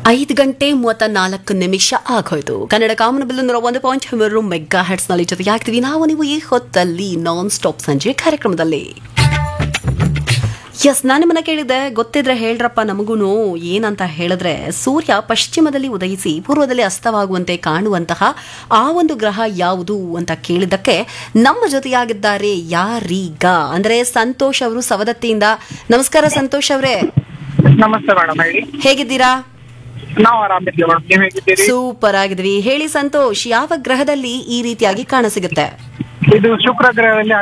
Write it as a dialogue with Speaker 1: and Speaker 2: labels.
Speaker 1: ಐದು ಗಂಟೆ ಮೂವತ್ತ ನಾಲ್ಕು ನಿಮಿಷ ಆಗೋಯ್ತು ಕನ್ನಡ ಕಾಮನಬಿಲ್ಲು ನೂರ ಒಂದು ಪಾಯಿಂಟ್ ಮೂರು ಮೆಗಾ ಹೆಡ್ಸ್ ನಲ್ಲಿ ಜೊತೆಯಾಗ್ತೀವಿ ನಾವು ನೀವು ಈ ಹೊತ್ತಲ್ಲಿ ನಾನ್ ಸ್ಟಾಪ್ ಸಂಜೆ ಕಾರ್ಯಕ್ರಮದಲ್ಲಿ ಎಸ್ ನಾನು ನಿಮ್ಮನ್ನ ಕೇಳಿದ್ದೆ ಗೊತ್ತಿದ್ರೆ ಹೇಳ್ರಪ್ಪ ನಮಗೂನು ಏನಂತ ಹೇಳಿದ್ರೆ ಸೂರ್ಯ ಪಶ್ಚಿಮದಲ್ಲಿ ಉದಯಿಸಿ ಪೂರ್ವದಲ್ಲಿ ಅಸ್ತವಾಗುವಂತೆ ಕಾಣುವಂತಹ ಆ ಒಂದು ಗ್ರಹ ಯಾವುದು ಅಂತ ಕೇಳಿದ್ದಕ್ಕೆ ನಮ್ಮ ಜೊತೆಯಾಗಿದ್ದಾರೆ ಯಾರೀಗ ಅಂದ್ರೆ ಸಂತೋಷ್ ಅವರು ಸವದತ್ತಿಯಿಂದ ನಮಸ್ಕಾರ ಸಂತೋಷ್ ಅವರೇ
Speaker 2: ನಮಸ್ತೆ ಮೇಡಮ್ ಹೇಳಿ
Speaker 1: ಹೇಗಿದ್ದೀರಾ
Speaker 2: ನಾವು ಆರಾಮಿದ್ವಿ ಮೇಡಮ್ ನೀವ್ ಹೇಗಿದ್ದೀರಿ
Speaker 1: ಸೂಪರ್ ಆಗಿದ್ವಿ ಹೇಳಿ ಸಂತೋಷ್ ಯಾವ ಗ್ರಹದಲ್ಲಿ ಈ ರೀತಿಯಾಗಿ ಕಾಣಸಿಗುತ್ತೆ
Speaker 2: ಇದು ಶುಕ್ರ ಗ್ರಹದಲ್ಲಿ